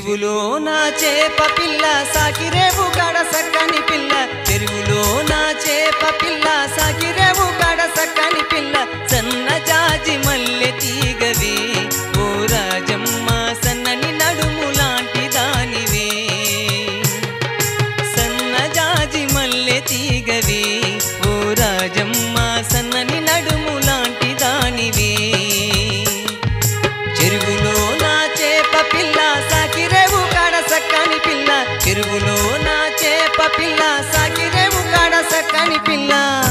చెరువులో నా చేప పిల్ల సాకిరేవు కాడ సక్కని పిల్ల చెరువులో నా చేప పిల్ల సాకిరేవు కాడ సక్కని పిల్ల సన్న జాజి మల్లె తీగవే ఓ రాజమ్మ సన్నని నడుము లాంటి దానివే సన్న జాజి మల్లె తీగవే ఓ రాజమ్మ సన్నని నడుము లాంటి దానివే చెరువులో నా చేప పిల్ల సాకిరేవు కాడ సక్కని పిల్ల చెరువులో నా చేప పిల్ల సాకిరేవు కాడ సక్కని పిల్ల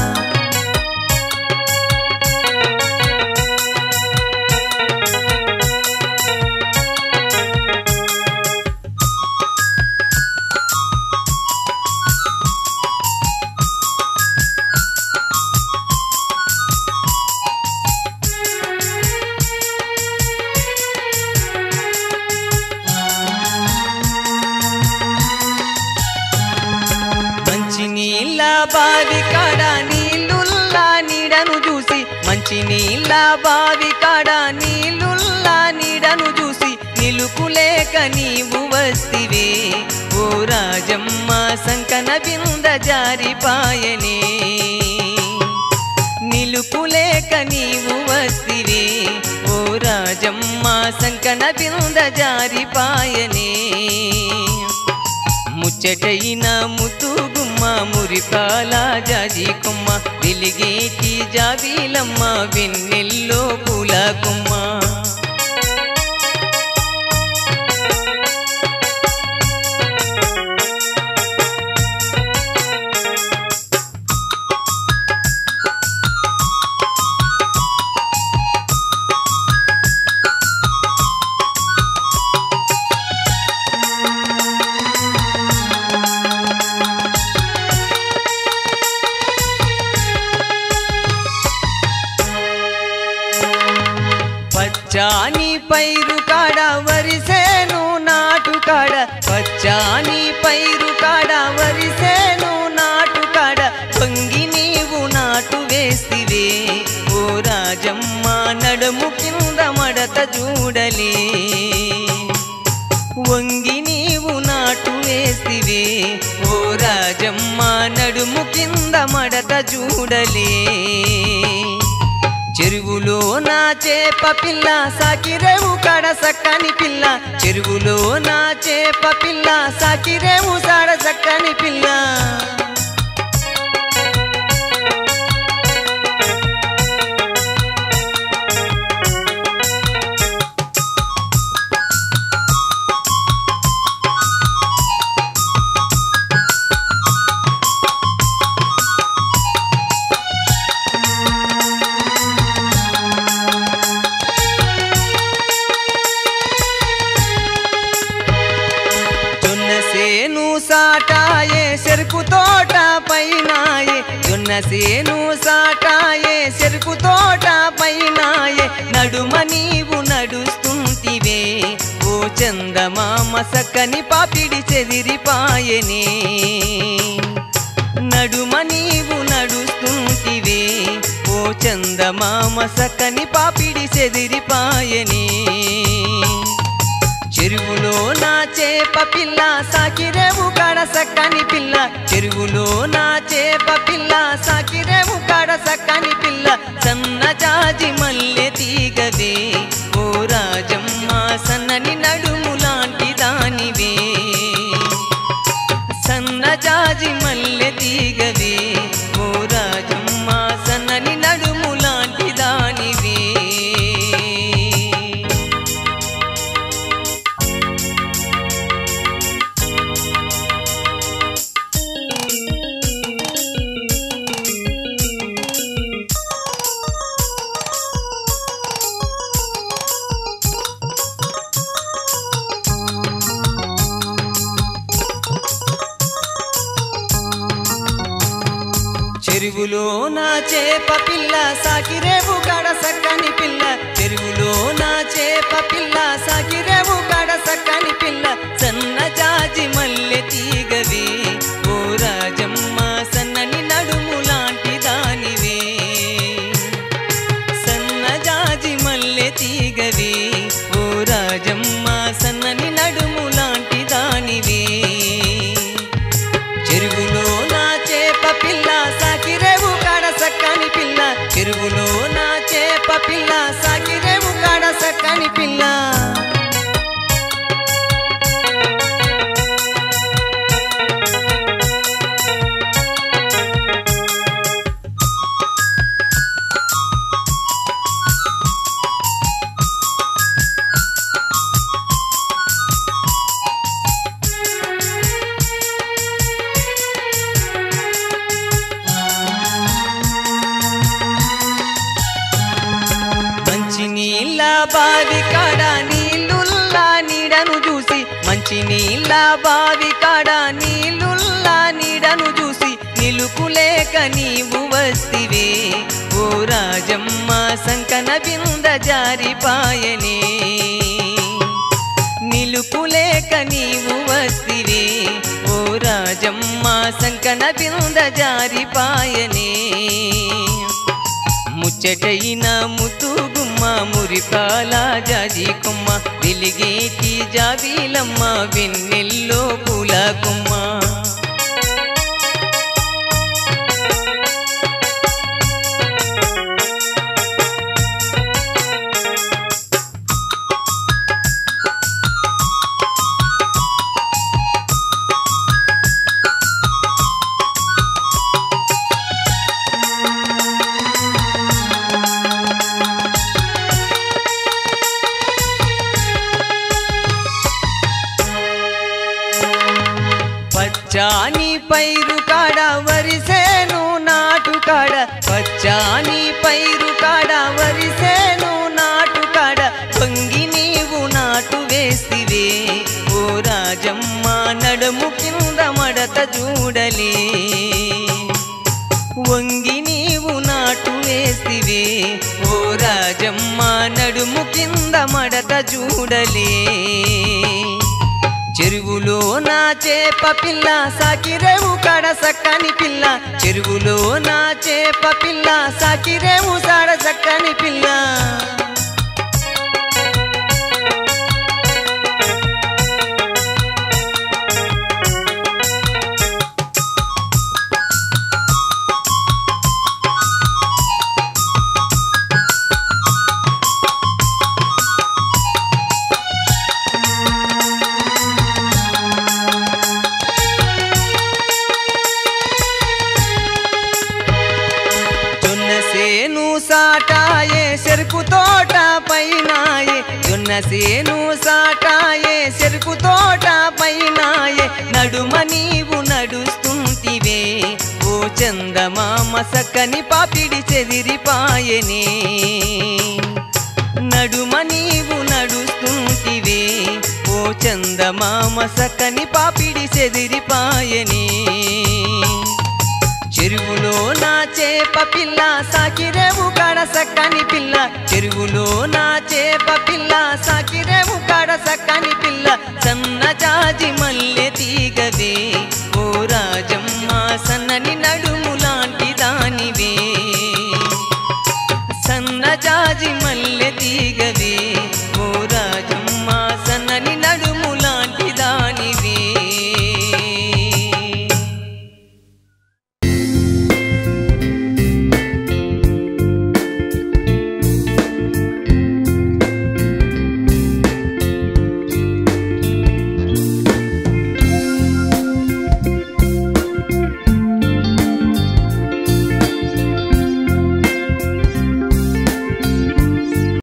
మంచి నీళ్ళ బావి కాడ నీళ్ళుల్లా నీడను చూసి మంచి నీళ్ళ బావి కాడ నీళ్ళుల్లా నీడను చూసి నిలుపులేక నీవు వస్తివే ఓ రాజమ్మ సంకన బింద జారిపాయనే నిలుపులేక నీవు వస్తివే ఓ రాజమ్మ సంకన బింద జారిపాయనే ముచ్చటైన ముతుగుమ్మ మురిపాల జాజి కొమ్మ వెలిగేటి జాబీలమ్మ వెన్నెల్లో పూల కొమ్మ పచ్చాని పైరు కాడ వరిసేను నాటు కాడ పచ్చాని పైరు కాడ వరిసేను నాటు కాడ పొంగి నీవు నాటు వేస్తివే ఓ రాజమ్మ నడుము కింద మడత చూడలే వంగి నీవు నాటు వేస్తివే ఓ రాజమ్మ నడుము కింద మడత చూడలే చెరువులో నా చేప పిల్ల సాకిరేవు కాడ సక్కని పిల్ల చెరువులో నా చేప పిల్ల సాకిరేవు సాడ సక్కని పిల్ల జొన్న సేను సాటాయే చెరుకు తోట పైనాయే జొన్న సేను సాటాయే చెరుకు తోట పైనాయే నడుమ నీవు నడుస్తుంటివే ఓ చందమామ సక్కని పాపిడి చెదిరిపాయనే నడుమ నీవు నడుస్తుంటివే ఓ చందమామ సక్కని పాపిడి చెదిరిపాయనే చెరువులో నా చేప పిల్ల సాకిరేవు కాడ సక్కని పిల్ల చెరువులో నా చేప పిల్ల సాకిరేవు కాడ సక్కని పిల్ల సన్న జాజి మల్లె తీగవే ఓ రాజమ్మ సన్నని నడుము లాంటి దానివే సన్న జాజి మల్లె తీగవే ఓ రాజమ్మ సన్నని నడుము లాంటి దానివే చెరువులో నా చేప పిల్ల సాకిరేవు కాడ సక్కని పిల్ల చెరువులో నా చేప పిల్ల సాకిరేవు కాడ సక్కని పిల్ల సన్న జాజి మల్లె తీగవే ఓ రాజమ్మ సన్నని నడుము లాంటి దానివే సన్న జాజి మల్లె తీగవే ఓ రాజమ్మ సన్నని నడుము లాంటి బావి కాడ నీళ్ళుల్లా నీడను చూసి మంచి నీళ్ళ బావి కాడ నీళ్ళుల్లా నీడను చూసి నిలుపులేక నీవు వస్తివే ఓ రాజమ్మ సంకన బింద జారిపాయనే నిలుపులేక నీవు వస్తివే ఓ రాజమ్మ సంకన బింద జారిపాయనే ముచ్చటైన ముతుగుమ్మ మురిపాల జాజి కొమ్మ వెలిగేటి జాబీలమ్మ వెన్నెల్లో పూల కొమ్మ పచ్చాని పైరు కాడ వరిసేను నాటు కాడ పచ్చాని పైరు కాడ వరిసేను నాటు కాడ పొంగి నీవు నాటు వేస్తివే ఓ రాజమ్మ నడుము కింద మడత చూడలే వంగి నీవు నాటు వేస్తివే ఓ రాజమ్మ నడుము కింద మడత చూడలే చెరువులో నా చేప పిల్ల సాకిరేవు కాడ సక్కని పిల్ల చెరువులో నా చేప పిల్ల సాకిరేవు సాడ సక్కని పిల్ల జొన్న సేను సాటాయే చెరుకు తోట పైనాయే జొన్న సేను సాటాయే చెరుకు తోట పైనాయే నడుమ నీవు నడుస్తుంటివే ఓ చందమామ సక్కని పాపిడి చెదిరిపాయనే నడుమ నీవు నడుస్తుంటివే ఓ చందమామ సక్కని పాపిడి చెదిరిపాయనే చెరువులో నా చేప పిల్ల సాకిరేవు కాడ సక్కని పిల్ల చెరువులో నా చేప పిల్ల సాకిరేవు కాడ సక్కని పిల్ల సన్న జాజి మల్లె తీగవే ఓ రాజమ్మ సన్నని నడు